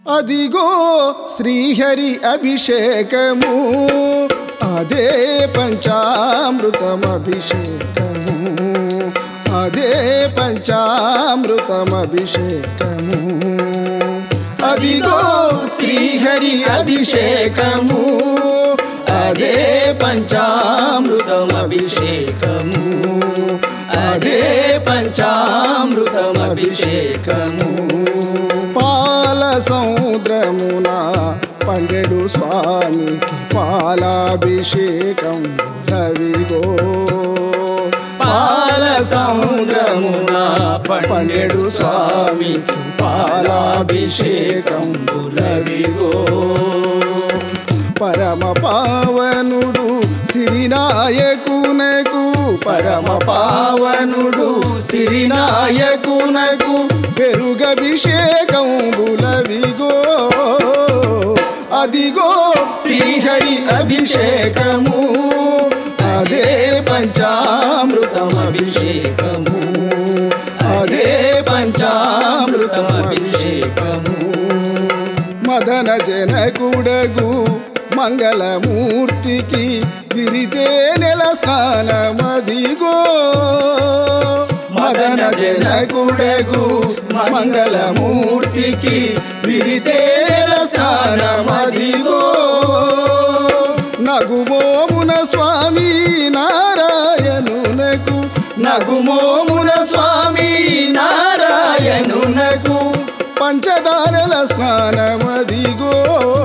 అదిగో శ్రీహరి అభిషేకము అదే పంచామృతం అభిషేకము అదే పంచామృతం అభిషేకము అదిగో శ్రీహరి అభిషేకము అదే పంచామృతం అభిషేకము అదే పంచామృతం అభిషేకము పాల సముద్రమున పండెడు స్వామికి పాలాభిషేకం రవిగో పాల సముద్రమున పండెడు స్వామికి పాలాభిషేకం రవిగో పరమ పావనుడు సిరినాయకునకు పరమ పావనుడు సిరినాయకునకు పెరుగభిషేకం బులవిగో అదిగో శ్రీహరి అభిషేకము అదే పంచామృతం అభిషేకము అదే పంచామృతం అభిషేకము మదన జనకుడగు మంగళమూర్తికి విరితే నెల స్నానమదిగో మదన జనకుడగు మంగళమూర్తికి విరితే నెల స్నానమదిగో నగుమోమున స్వామి నారాయణునకు నగుమోమున స్వామి నారాయణునకు పంచదారల స్నానమదిగో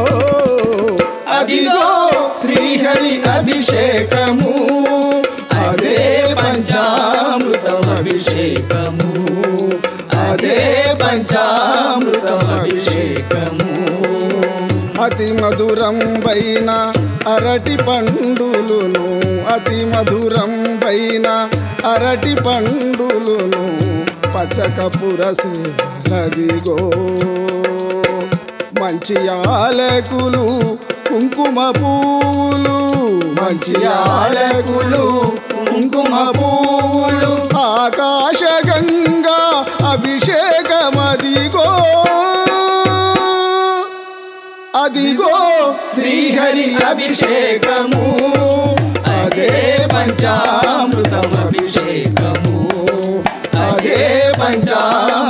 అదిగో శ్రీహరి అభిషేకము అదే పంచామృతం అభిషేకము అదే పంచామృతం అభిషేకము అతి మధురం పైన అరటి పండులును అతి మధురం పైన అరటి పండులును పచ్చకపుర సేవలదిగో మంచి ఆలకులు కుంకుమ పూలు మంచి ఆలకులు కుంకుమ పూలు ఆకాశ గంగా అభిషేకమదిగో అదిగో శ్రీహరి అభిషేకము అదే పంచామృతం అభిషేకము అదే పంచామృతం